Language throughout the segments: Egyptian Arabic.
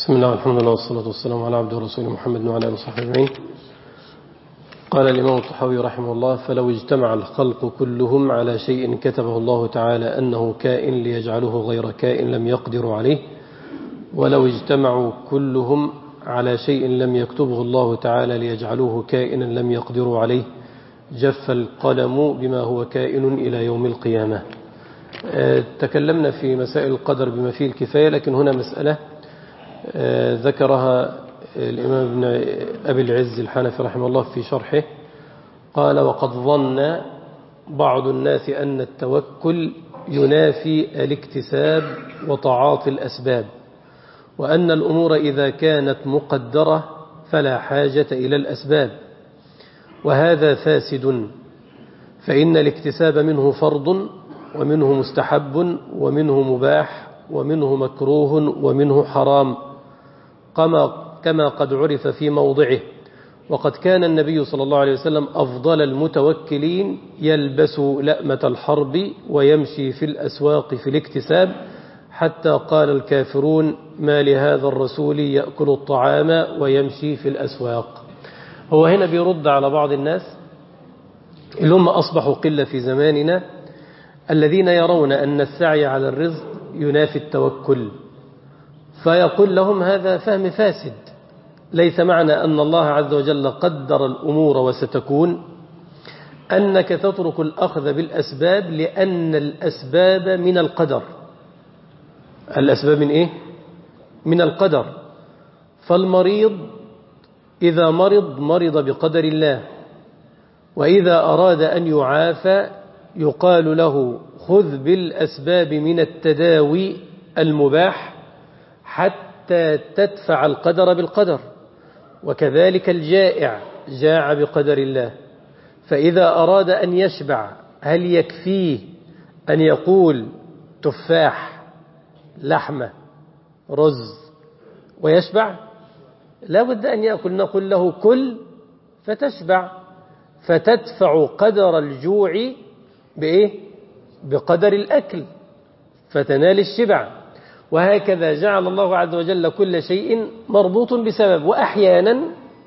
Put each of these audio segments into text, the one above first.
بسم الله والحمد لله والصلاة والسلام على عبده ورسوله محمد وعلى آله وصحبه أجمعين قال الإمام الطحاوي رحمه الله فلو اجتمع الخلق كلهم على شيء كتبه الله تعالى أنه كائن ليجعله غير كائن لم يقدروا عليه ولو اجتمعوا كلهم على شيء لم يكتبه الله تعالى ليجعلوه كائنا لم يقدروا عليه جف القلم بما هو كائن إلى يوم القيامة تكلمنا في مسائل القدر بما فيه الكفاية لكن هنا مسألة ذكرها الإمام ابن أبي العز الحنفي رحمه الله في شرحه قال وقد ظن بعض الناس أن التوكل ينافي الاكتساب وتعاطي الأسباب وأن الأمور إذا كانت مقدرة فلا حاجة إلى الأسباب وهذا فاسد فإن الاكتساب منه فرض ومنه مستحب ومنه مباح ومنه مكروه ومنه حرام كما كما قد عرف في موضعه وقد كان النبي صلى الله عليه وسلم أفضل المتوكلين يلبس لأمة الحرب ويمشي في الأسواق في الاكتساب حتى قال الكافرون ما لهذا الرسول يأكل الطعام ويمشي في الأسواق هو هنا بيرد على بعض الناس اللي هم أصبحوا قلة في زماننا الذين يرون أن السعي على الرزق ينافي التوكل فيقول لهم هذا فهم فاسد ليس معنى أن الله عز وجل قدر الأمور وستكون أنك تترك الأخذ بالأسباب لأن الأسباب من القدر الأسباب من إيه؟ من القدر فالمريض إذا مرض مرض بقدر الله وإذا أراد أن يعافى يقال له خذ بالأسباب من التداوي المباح حتى تدفع القدر بالقدر وكذلك الجائع جاع بقدر الله فإذا أراد أن يشبع هل يكفيه أن يقول تفاح لحمة رز ويشبع لا بد أن يأكل نقول له كل فتشبع فتدفع قدر الجوع بإيه؟ بقدر الأكل فتنال الشبع وهكذا جعل الله عز وجل كل شيء مربوط بسبب وأحيانا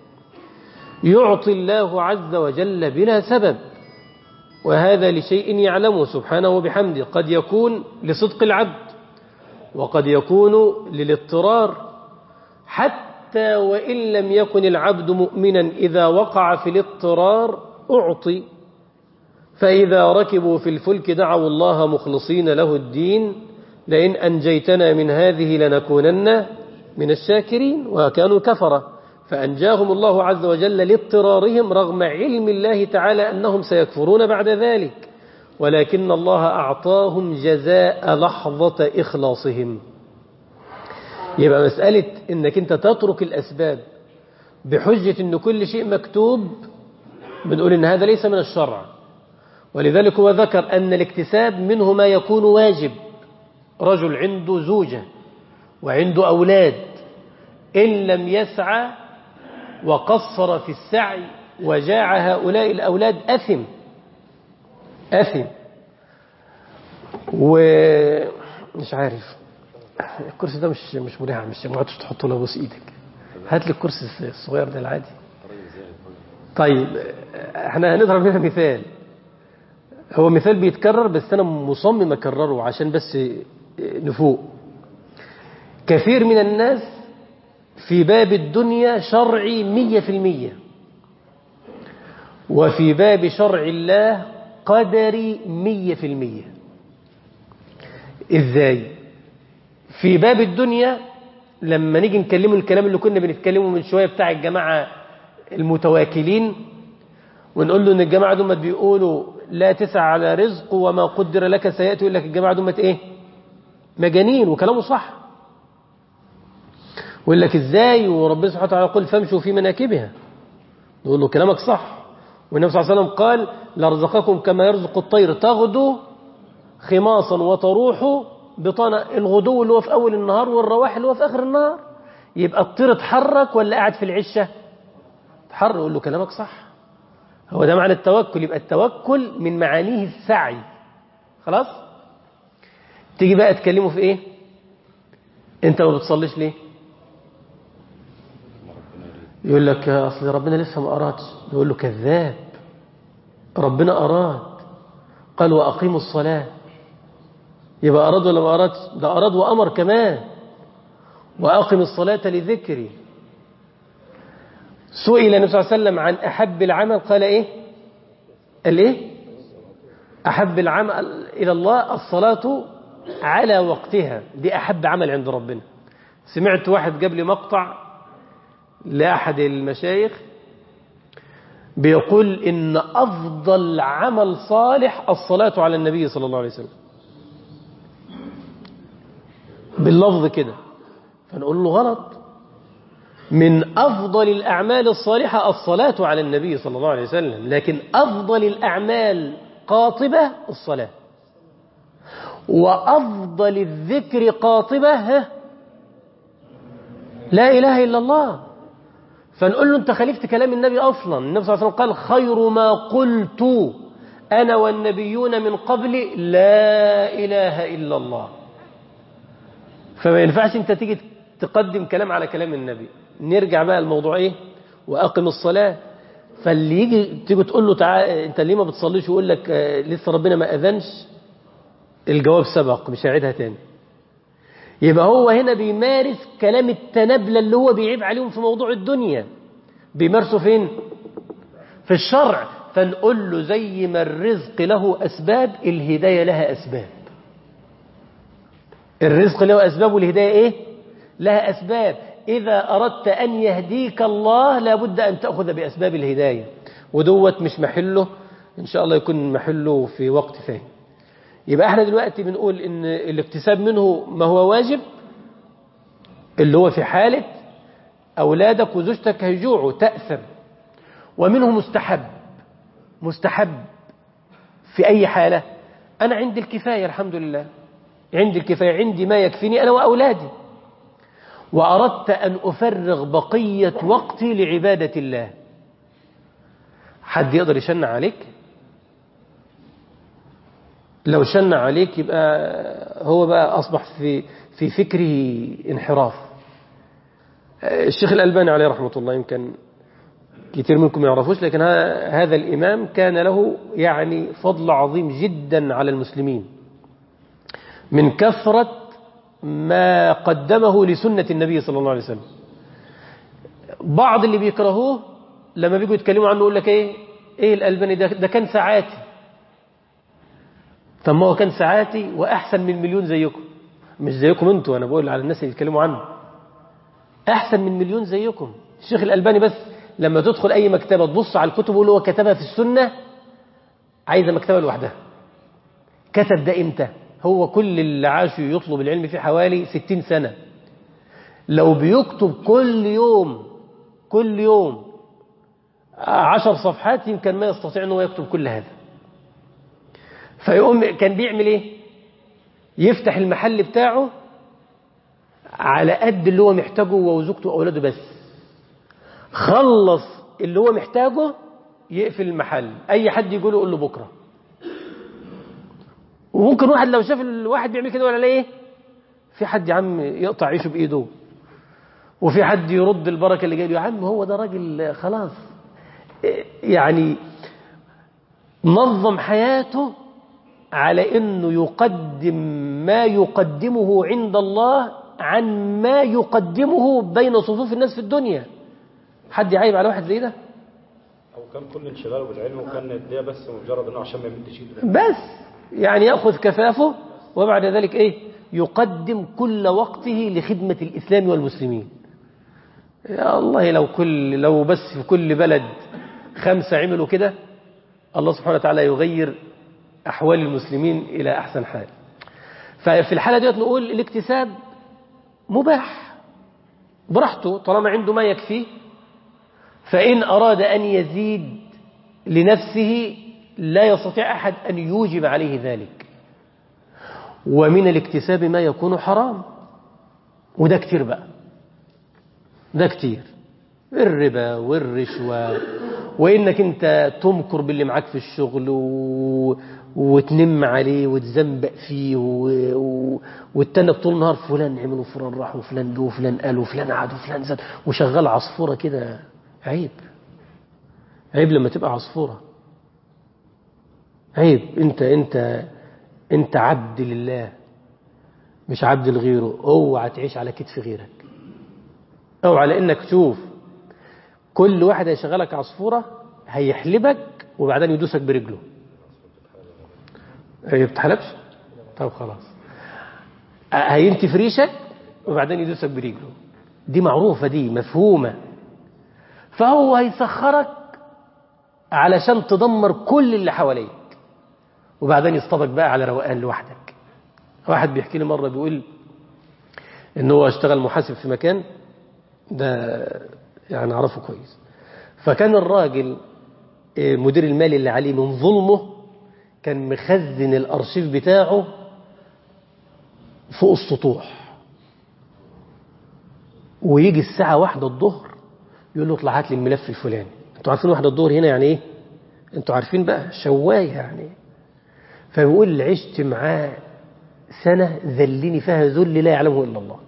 يعطي الله عز وجل بلا سبب وهذا لشيء يعلمه سبحانه بحمده قد يكون لصدق العبد وقد يكون للاضطرار حتى وإن لم يكن العبد مؤمنا إذا وقع في الاضطرار أعطي فإذا ركبوا في الفلك دعوا الله مخلصين له الدين لئن أنجيتنا من هذه لنكونن من الشاكرين وكانوا كفرة فأنجاهم الله عز وجل لاضطرارهم رغم علم الله تعالى أنهم سيكفرون بعد ذلك ولكن الله أعطاهم جزاء لحظة إخلاصهم يبقى مسألة أنك أنت تترك الأسباب بحجة أن كل شيء مكتوب بنقول أن هذا ليس من الشرع ولذلك هو ذكر أن الاكتساب منه ما يكون واجب رجل عنده زوجة وعنده أولاد إن لم يسعى وقصر في السعي وجاع هؤلاء الأولاد أثم أثم ومش عارف الكرسي ده مش مش مريح مش ما عادش تحطه له بوس ايدك هات لي الكرسي الصغير ده العادي طيب احنا هنضرب هنا مثال هو مثال بيتكرر بس انا مصمم اكرره عشان بس نفوق كثير من الناس في باب الدنيا شرعي مية في المية وفي باب شرع الله قدري مية في المية ازاي في باب الدنيا لما نيجي نكلمه الكلام اللي كنا بنتكلمه من شوية بتاع الجماعة المتواكلين ونقول له ان الجماعة دول بيقولوا لا تسعى على رزق وما قدر لك سيأتي يقول لك الجماعة دول ايه مجانين وكلامه صح ويقول لك ازاي وربنا سبحانه وتعالى يقول فامشوا في مناكبها نقول له كلامك صح والنبي صلى الله عليه وسلم قال لارزقكم كما يرزق الطير تغدو خماصا وتروح بطانا الغدو اللي هو في أول النهار والرواح اللي هو في آخر النهار يبقى الطير اتحرك ولا قاعد في العشة اتحرك يقول له كلامك صح هو ده معنى التوكل يبقى التوكل من معانيه السعي خلاص تيجي بقى تكلمه في ايه انت ما بتصليش ليه يقول لك أصل ربنا لسه ما أرادش يقول له كذاب ربنا أراد قال وأقيموا الصلاة يبقى أراد ولا ما أراد ده أراد وأمر كمان وأقم الصلاة لذكري سئل النبي صلى الله عليه وسلم عن أحب العمل قال إيه قال إيه أحب العمل إلى الله الصلاة على وقتها دي أحب عمل عند ربنا سمعت واحد قبل مقطع لأحد المشايخ بيقول إن أفضل عمل صالح الصلاة على النبي صلى الله عليه وسلم باللفظ كده فنقول له غلط من أفضل الأعمال الصالحة الصلاة على النبي صلى الله عليه وسلم لكن أفضل الأعمال قاطبة الصلاة وأفضل الذكر قاطبة لا إله إلا الله فنقول له أنت خليفت كلام النبي أصلا النبي صلى الله عليه وسلم قال خير ما قلت أنا والنبيون من قبل لا إله إلا الله فما ينفعش أنت تيجي تقدم كلام على كلام النبي نرجع بقى الموضوع إيه وأقم الصلاة فاللي يجي تيجي تقول له تعالى أنت ليه ما بتصليش ويقول لك آه لسه ربنا ما أذنش الجواب سبق مش هعيدها تاني يبقى هو هنا بيمارس كلام التنبلة اللي هو بيعيب عليهم في موضوع الدنيا بيمارسه فين في الشرع فنقول له زي ما الرزق له أسباب الهداية لها أسباب الرزق له أسباب والهداية إيه لها أسباب إذا أردت أن يهديك الله لابد أن تأخذ بأسباب الهداية ودوت مش محله إن شاء الله يكون محله في وقت ثاني يبقى احنا دلوقتي بنقول ان الاكتساب منه ما هو واجب اللي هو في حالة أولادك وزوجتك هيجوعوا تأثم ومنه مستحب مستحب في أي حالة أنا عندي الكفاية الحمد لله عندي الكفاية عندي ما يكفيني أنا وأولادي وأردت أن أفرغ بقية وقتي لعبادة الله حد يقدر يشنع عليك لو شن عليك يبقى هو بقى أصبح في في فكره انحراف الشيخ الألباني عليه رحمة الله يمكن كثير منكم يعرفوش لكن هذا الإمام كان له يعني فضل عظيم جدا على المسلمين من كثرة ما قدمه لسنة النبي صلى الله عليه وسلم بعض اللي بيكرهوه لما بيجوا يتكلموا عنه يقول لك ايه ايه الألباني ده, ده كان ساعاتي طب ما هو كان ساعاتي وأحسن من مليون زيكم مش زيكم انتوا أنا بقول على الناس اللي يتكلموا عنه أحسن من مليون زيكم الشيخ الألباني بس لما تدخل أي مكتبة تبص على الكتب اللي هو كتبها في السنة عايزة مكتبة لوحدها كتب ده إمتى هو كل اللي عاشوا يطلب العلم في حوالي ستين سنة لو بيكتب كل يوم كل يوم عشر صفحات يمكن ما يستطيع أنه يكتب كل هذا فيقوم كان بيعمل ايه يفتح المحل بتاعه على قد اللي هو محتاجه هو وزوجته واولاده بس خلص اللي هو محتاجه يقفل المحل اي حد يقول له قول له بكره وممكن واحد لو شاف الواحد بيعمل كده ولا ايه في حد يا عم يقطع عيشه بايده وفي حد يرد البركه اللي جاي له يا عم هو ده راجل خلاص يعني نظم حياته على انه يقدم ما يقدمه عند الله عن ما يقدمه بين صفوف الناس في الدنيا حد يعيب على واحد زي ده او كان كل انشغاله بالعلم وكان الدنيا بس مجرد انه عشان ما يمدش ايده بس يعني ياخذ كفافه وبعد ذلك ايه يقدم كل وقته لخدمه الاسلام والمسلمين يا الله لو كل لو بس في كل بلد خمسه عملوا كده الله سبحانه وتعالى يغير أحوال المسلمين إلى أحسن حال ففي الحالة ديت نقول الاكتساب مباح براحته طالما عنده ما يكفيه فإن أراد أن يزيد لنفسه لا يستطيع أحد أن يوجب عليه ذلك ومن الاكتساب ما يكون حرام وده كتير بقى ده كتير الربا والرشوة وإنك أنت تمكر باللي معاك في الشغل و... وتنم عليه وتزنبق فيه و... و... وتتنب طول النهار فلان عمل وفلان راح وفلان جه وفلان قال وفلان قعد وفلان زاد وشغال عصفورة كده عيب عيب لما تبقى عصفورة عيب انت انت انت عبد لله مش عبد لغيره اوعى تعيش على كتف غيرك اوعى لانك تشوف كل واحد هيشغلك عصفورة هيحلبك وبعدين يدوسك برجله هي بتحلبش طب خلاص هينتي في ريشك وبعدين يدوسك برجله دي معروفة دي مفهومة فهو هيسخرك علشان تدمر كل اللي حواليك وبعدين يصطبك بقى على روقان لوحدك واحد بيحكي لي مرة بيقول ان هو اشتغل محاسب في مكان ده يعني اعرفه كويس فكان الراجل مدير المالي اللي عليه من ظلمه كان مخزن الارشيف بتاعه فوق السطوح ويجي الساعة واحدة الظهر يقول له اطلع هات لي الملف الفلاني انتوا عارفين واحدة الظهر هنا يعني ايه انتوا عارفين بقى شواية يعني فبيقول عشت معاه سنة ذلني فيها ذل لا يعلمه إلا الله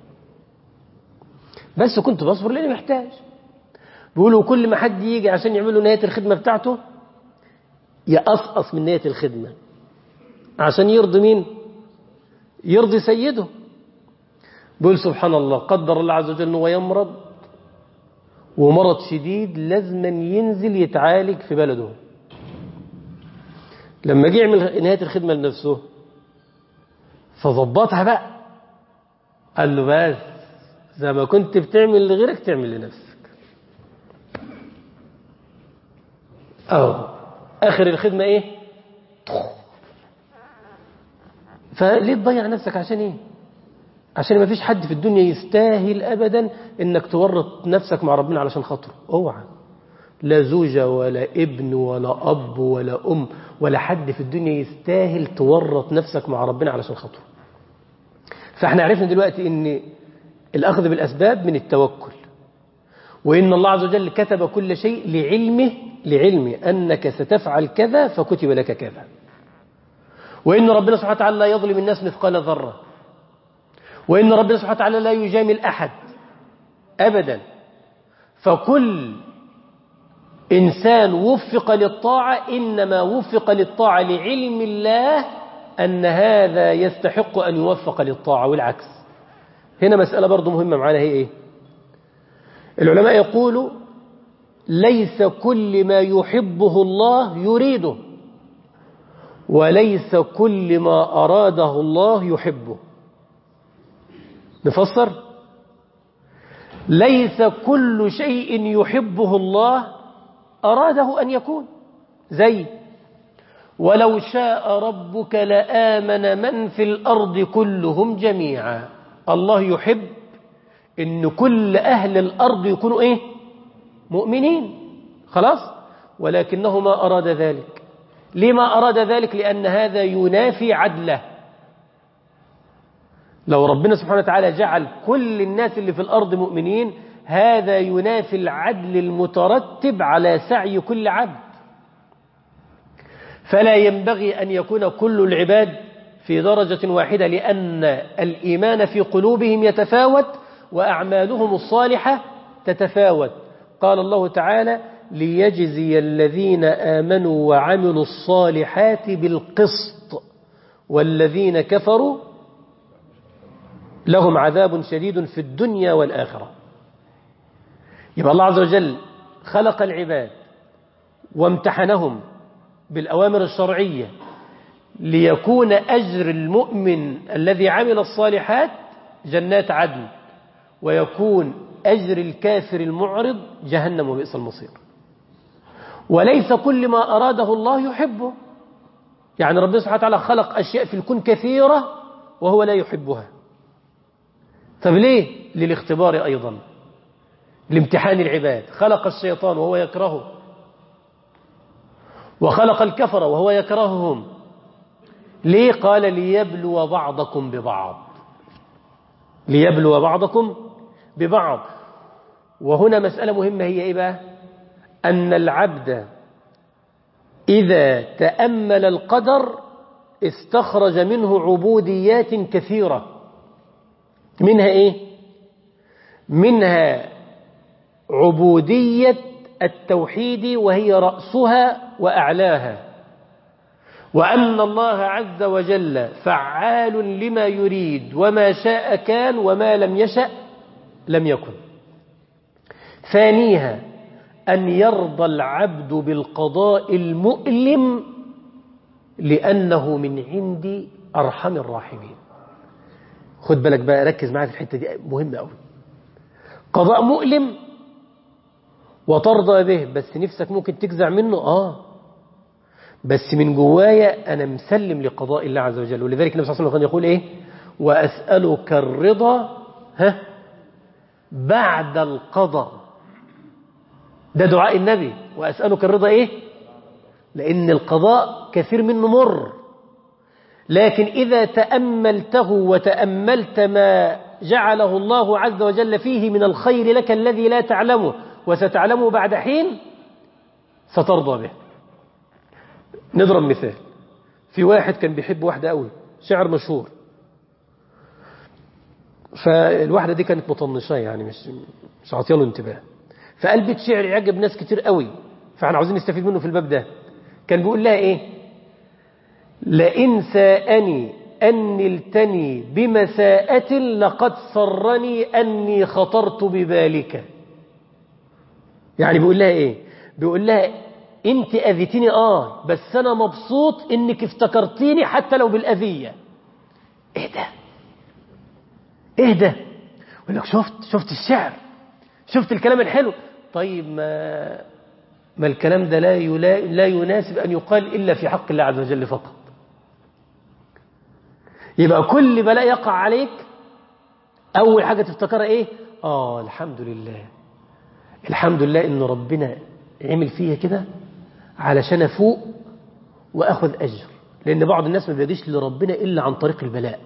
بس كنت بصبر لاني محتاج بيقولوا كل ما حد يجي عشان يعمل له نهاية الخدمة بتاعته يقصقص من نهاية الخدمة عشان يرضي مين يرضي سيده بيقول سبحان الله قدر الله عز وجل انه يمرض ومرض شديد لازما ينزل يتعالج في بلده لما جه يعمل نهاية الخدمة لنفسه فظبطها بقى قال له بس زي ما كنت بتعمل لغيرك تعمل لنفسك أو آخر الخدمة إيه فليه تضيع نفسك عشان إيه عشان ما فيش حد في الدنيا يستاهل أبدا إنك تورط نفسك مع ربنا علشان خاطره اوعى لا زوجة ولا ابن ولا أب ولا أم ولا حد في الدنيا يستاهل تورط نفسك مع ربنا علشان خاطره فاحنا عرفنا دلوقتي ان الأخذ بالأسباب من التوكل وإن الله عز وجل كتب كل شيء لعلمه لعلمه أنك ستفعل كذا فكتب لك كذا وإن ربنا سبحانه وتعالى لا يظلم الناس مثقال ذرة وإن ربنا سبحانه وتعالى لا يجامل أحد أبدا فكل إنسان وفق للطاعة إنما وفق للطاعة لعلم الله أن هذا يستحق أن يوفق للطاعة والعكس هنا مسألة برضو مهمة معانا هي إيه العلماء يقولوا ليس كل ما يحبه الله يريده وليس كل ما أراده الله يحبه نفسر ليس كل شيء يحبه الله أراده أن يكون زي ولو شاء ربك لآمن من في الأرض كلهم جميعا الله يحب إن كل أهل الأرض يكونوا إيه مؤمنين خلاص ولكنه ما أراد ذلك لما أراد ذلك لأن هذا ينافي عدله لو ربنا سبحانه وتعالى جعل كل الناس اللي في الأرض مؤمنين هذا ينافي العدل المترتب على سعي كل عبد فلا ينبغي أن يكون كل العباد في درجة واحدة لأن الإيمان في قلوبهم يتفاوت وأعمالهم الصالحة تتفاوت قال الله تعالى ليجزي الذين آمنوا وعملوا الصالحات بالقسط والذين كفروا لهم عذاب شديد في الدنيا والآخرة يبقى الله عز وجل خلق العباد وامتحنهم بالأوامر الشرعية ليكون أجر المؤمن الذي عمل الصالحات جنات عدن ويكون أجر الكافر المعرض جهنم وبئس المصير وليس كل ما أراده الله يحبه يعني ربنا سبحانه وتعالى خلق أشياء في الكون كثيرة وهو لا يحبها طب ليه للاختبار أيضا لامتحان العباد خلق الشيطان وهو يكرهه وخلق الكفر وهو يكرههم ليه قال ليبلو بعضكم ببعض ليبلو بعضكم ببعض وهنا مسألة مهمة هي إيه بقى أن العبد إذا تأمل القدر استخرج منه عبوديات كثيرة منها إيه؟ منها عبودية التوحيد وهي رأسها وأعلاها وأن الله عز وجل فعال لما يريد وما شاء كان وما لم يشأ لم يكن ثانيها أن يرضى العبد بالقضاء المؤلم لأنه من عند أرحم الراحمين خد بالك بقى ركز معايا في الحتة دي مهمة أوي قضاء مؤلم وترضى به بس نفسك ممكن تجزع منه آه بس من جوايا أنا مسلم لقضاء الله عز وجل ولذلك النبي صلى الله عليه وسلم كان يقول إيه وأسألك الرضا ها بعد القضاء ده دعاء النبي وأسألك الرضا إيه لأن القضاء كثير منه مر لكن إذا تأملته وتأملت ما جعله الله عز وجل فيه من الخير لك الذي لا تعلمه وستعلمه بعد حين سترضى به نضرب مثال في واحد كان بيحب واحدة قوي شعر مشهور فالواحدة دي كانت مطنشة يعني مش مش عاطيه انتباه فقال بيت شعر يعجب ناس كتير قوي فاحنا عاوزين نستفيد منه في الباب ده كان بيقول لها ايه لئن ساءني أن نلتني بمساءة لقد سرني أني خطرت ببالك يعني بيقول لها ايه بيقول لها انت اذيتيني اه بس انا مبسوط انك افتكرتيني حتى لو بالاذيه ايه ده ايه ده يقول لك شفت شفت الشعر شفت الكلام الحلو طيب ما ما الكلام ده لا يلا لا يناسب ان يقال الا في حق الله عز وجل فقط يبقى كل بلاء يقع عليك اول حاجه تفتكرها ايه اه الحمد لله الحمد لله ان ربنا عمل فيها كده علشان افوق واخذ اجر لان بعض الناس ما بيجيش لربنا الا عن طريق البلاء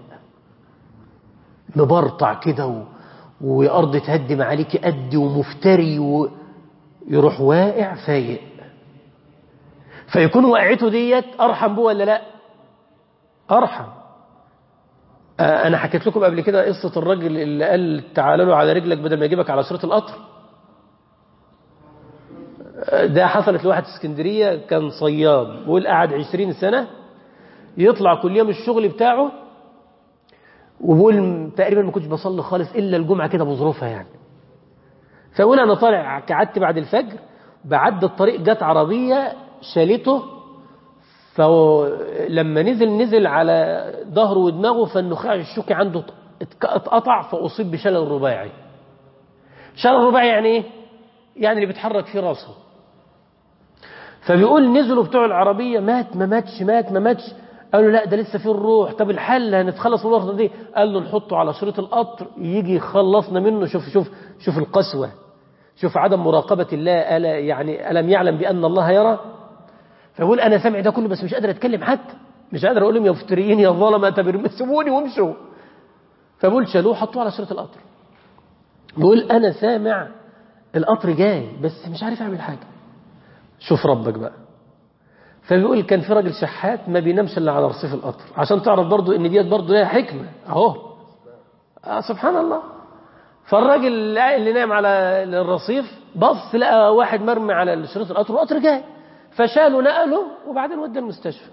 مبرطع كده و... وارض تهدم عليك قد ومفتري ويروح واقع فايق فيكون وقعته ديت ارحم بيه ولا لا ارحم آه انا حكيت لكم قبل كده قصه الراجل اللي قال تعالى له على رجلك بدل ما يجيبك على شريط القطر ده حصلت لواحد في اسكندرية كان صياد بيقول قعد عشرين سنة يطلع كل يوم الشغل بتاعه وبقول تقريبا ما كنتش بصلي خالص إلا الجمعة كده بظروفها يعني فأقول أنا طالع قعدت بعد الفجر بعد الطريق جت عربية شالته فلما نزل نزل على ظهره ودماغه فالنخاع الشوكي عنده اتقطع فأصيب بشلل رباعي شلل رباعي يعني ايه؟ يعني اللي بيتحرك فيه راسه فبيقول نزلوا بتوع العربية مات ما ماتش مات ما ماتش قالوا لا ده لسه فيه الروح طب الحل هنتخلص من الورطة دي قال له نحطه على شريط القطر يجي يخلصنا منه شوف شوف شوف القسوة شوف عدم مراقبة الله ألا يعني ألم يعلم بأن الله يرى فبقول أنا سامع ده كله بس مش قادر أتكلم حتى مش قادر أقول لهم يا مفتريين يا ظلمة سيبوني وامشوا فبقول شالوه حطوه على شريط القطر بقول أنا سامع القطر جاي بس مش عارف أعمل حاجة شوف ربك بقى فبيقول كان في راجل شحات ما بينامش الا على رصيف القطر عشان تعرف برضو ان ديت برضو ليها حكمه اهو آه سبحان الله فالراجل اللي نام على الرصيف بص لقى واحد مرمي على شريط القطر والقطر جاي فشاله نقله وبعدين ودى المستشفى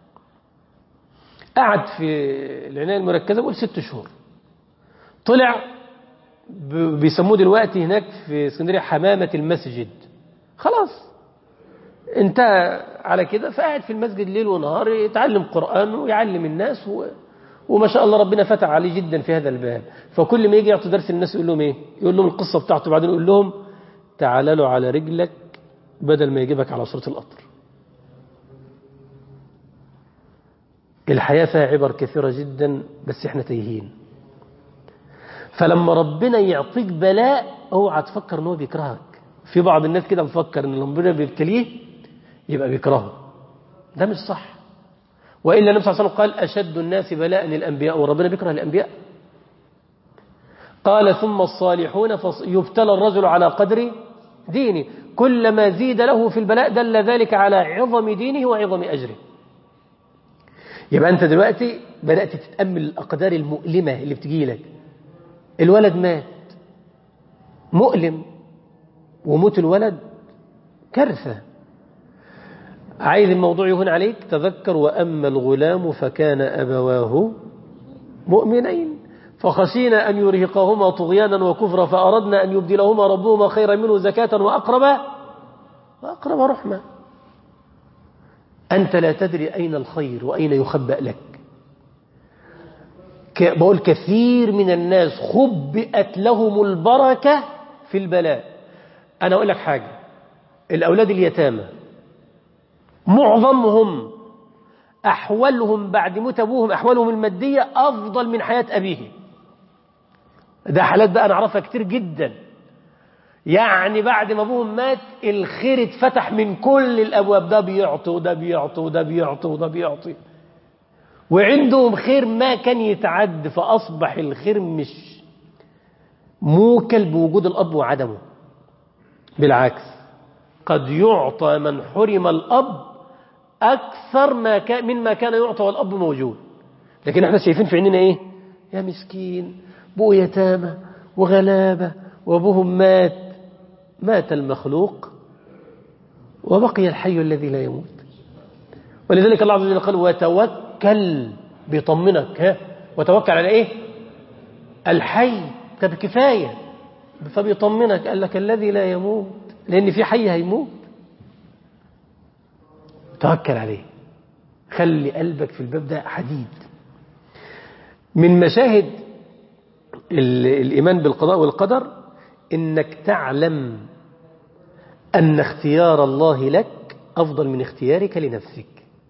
قعد في العنايه المركزه بقول ست شهور طلع بيسموه دلوقتي هناك في اسكندريه حمامه المسجد خلاص انتهى على كده فقاعد في المسجد ليل ونهار يتعلم قرآن ويعلم الناس و... وما شاء الله ربنا فتح عليه جدا في هذا الباب فكل ما يجي يعطي درس الناس يقول لهم ايه يقول لهم القصة بتاعته بعدين يقول لهم تعال له على رجلك بدل ما يجيبك على صورة القطر الحياة فيها عبر كثيرة جدا بس احنا تايهين فلما ربنا يعطيك بلاء اوعى تفكر ان هو بيكرهك في بعض الناس كده مفكر ان ربنا بيبتليه يبقى بيكرهه ده مش صح وإلا النبي صلى الله عليه وسلم قال أشد الناس بلاء الأنبياء وربنا بيكره الأنبياء قال ثم الصالحون يبتلى الرجل على قدر دينه كلما زيد له في البلاء دل ذلك على عظم دينه وعظم أجره يبقى أنت دلوقتي بدأت تتأمل الأقدار المؤلمة اللي بتجي لك الولد مات مؤلم وموت الولد كارثة عايز الموضوع يهون عليك تذكر وأما الغلام فكان أبواه مؤمنين فخشينا أن يرهقهما طغيانا وكفرا فأردنا أن يبدلهما ربهما خيرا منه زكاة وأقرب وأقرب رحمة أنت لا تدري أين الخير وأين يخبأ لك بقول كثير من الناس خبئت لهم البركة في البلاء أنا أقول لك حاجة الأولاد اليتامى معظمهم أحوالهم بعد موت أبوهم أحوالهم المادية أفضل من حياة أبيه ده حالات بقى نعرفها كتير جدا يعني بعد ما أبوهم مات الخير اتفتح من كل الأبواب ده بيعطي وده بيعطي وده بيعطي وده بيعطي وعندهم خير ما كان يتعد فأصبح الخير مش موكل بوجود الأب وعدمه بالعكس قد يعطى من حرم الأب أكثر ما كان مما كان يعطى والأب موجود لكن احنا شايفين في عيننا ايه يا مسكين بقوا يتامى وغلابة وابوهم مات مات المخلوق وبقي الحي الذي لا يموت ولذلك الله عز وجل قال وتوكل بيطمنك ها وتوكل على ايه الحي طب كفاية فبيطمنك قال لك الذي لا يموت لأن في حي هيموت توكل عليه خلي قلبك في الباب ده حديد من مشاهد الإيمان بالقضاء والقدر إنك تعلم أن اختيار الله لك أفضل من اختيارك لنفسك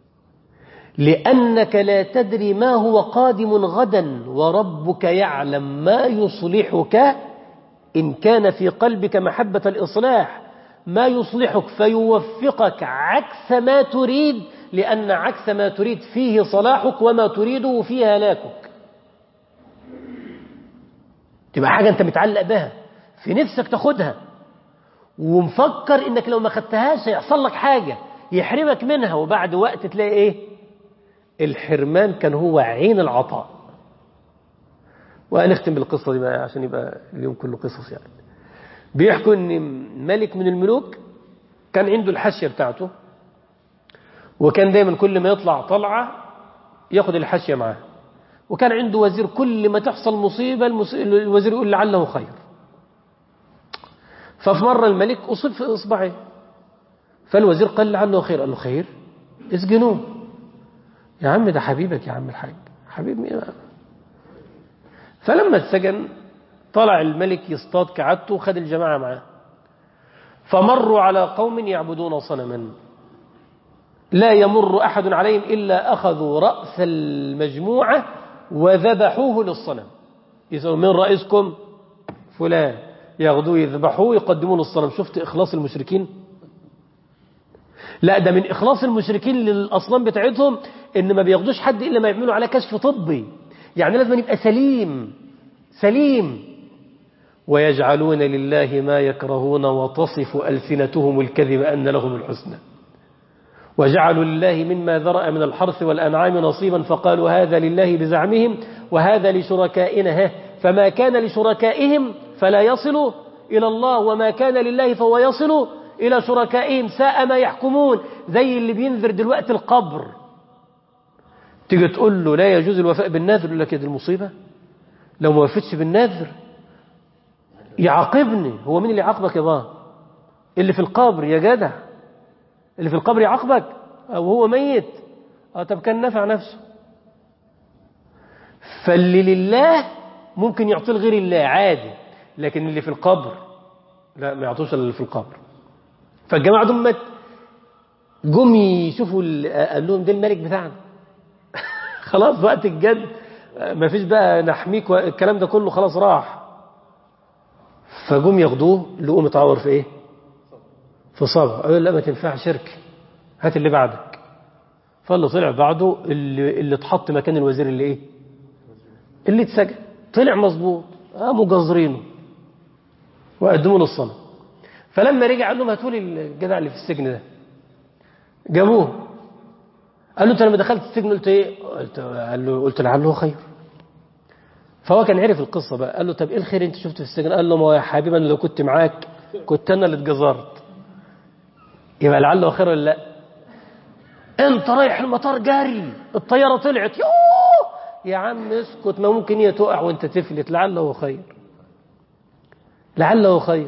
لأنك لا تدري ما هو قادم غدا وربك يعلم ما يصلحك إن كان في قلبك محبة الإصلاح ما يصلحك فيوفقك عكس ما تريد لأن عكس ما تريد فيه صلاحك وما تريده فيه هلاكك تبقى حاجة أنت متعلق بها في نفسك تاخدها ومفكر إنك لو ما خدتهاش هيحصل لك حاجة يحرمك منها وبعد وقت تلاقي إيه الحرمان كان هو عين العطاء وهنختم بالقصة دي بقى عشان يبقى اليوم كله قصص يعني بيحكوا ان ملك من الملوك كان عنده الحاشية بتاعته وكان دايما كل ما يطلع طلعة ياخد الحاشية معاه وكان عنده وزير كل ما تحصل مصيبة الوزير يقول لعله خير ففي مرة الملك أصيب في إصبعه فالوزير قال لعله خير قال له خير اسجنوه يا عم ده حبيبك يا عم الحاج حبيب مين فلما اتسجن طلع الملك يصطاد كعادته وخد الجماعة معاه فمروا على قوم يعبدون صنما لا يمر أحد عليهم إلا أخذوا رأس المجموعة وذبحوه للصنم يسألوا من رئيسكم فلان ياخذوه يذبحوه يقدمون الصنم شفت إخلاص المشركين لا ده من إخلاص المشركين للأصنام بتاعتهم إن ما بياخدوش حد إلا ما يعملوا على كشف طبي يعني لازم يبقى سليم سليم ويجعلون لله ما يكرهون وتصف ألسنتهم الكذب أن لهم الحسنى وجعلوا لله مما ذرأ من الحرث والأنعام نصيبا فقالوا هذا لله بزعمهم وهذا لشركائنا فما كان لشركائهم فلا يصل إلى الله وما كان لله فهو يصل إلى شركائهم ساء ما يحكمون زي اللي بينذر دلوقتي القبر تيجي تقول له لا يجوز الوفاء بالنذر يقول لك يا دي المصيبة لو ما وفتش بالنذر يعاقبني هو مين اللي يعاقبك يا بابا اللي في القبر يا جدع اللي في القبر يعاقبك او هو ميت اه طب كان نفع نفسه فاللي لله ممكن يعطيه لغير الله عادي لكن اللي في القبر لا ما يعطوش اللي في القبر فالجماعه دول جم يشوفوا قال لهم ده الملك بتاعنا خلاص وقت الجد ما فيش بقى نحميك الكلام ده كله خلاص راح فجم ياخدوه لقوه متعور في ايه في صبع قالوا لا ما تنفع شرك هات اللي بعدك فاللي طلع بعده اللي, اللي اتحط مكان الوزير اللي ايه اللي اتسجن طلع مظبوط قاموا جزرينه وقدموا له الصنم فلما رجع قال لهم هاتوا لي الجدع اللي في السجن ده جابوه قال له انت لما دخلت السجن قلت ايه قلت قال له قلت لعله خير فهو كان عرف القصه بقى قال له طب ايه الخير انت شفته في السجن قال له ما هو يا حبيبي انا لو كنت معاك كنت انا اللي اتجزرت يبقى لعله خير ولا لا انت رايح المطار جاري الطياره طلعت يوه يا عم اسكت ما ممكن هي تقع وانت تفلت لعله خير لعله خير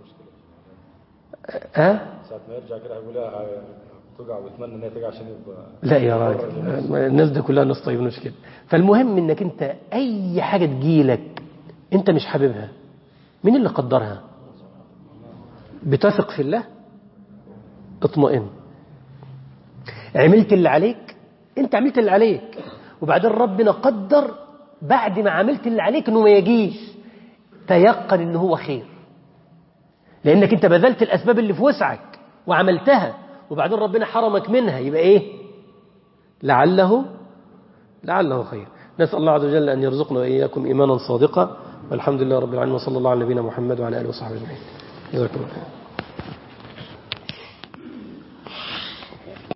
ها ساعة ما يرجع كده هيقول لها توجع ويتمنى ان هي ترجع عشان يبقى لا يا راجل الناس دي كلها ناس طيبين مش كده فالمهم انك انت اي حاجه تجيلك انت مش حاببها مين اللي قدرها بتثق في الله اطمئن عملت اللي عليك انت عملت اللي عليك وبعدين ربنا قدر بعد ما عملت اللي عليك انه ما يجيش تيقن ان هو خير لانك انت بذلت الاسباب اللي في وسعك وعملتها وبعدين ربنا حرمك منها يبقى ايه لعله لعله خير نسال الله عز وجل ان يرزقنا واياكم ايمانا صادقا والحمد لله رب العالمين وصلى الله على نبينا محمد وعلى اله وصحبه اجمعين جزاكم الله خير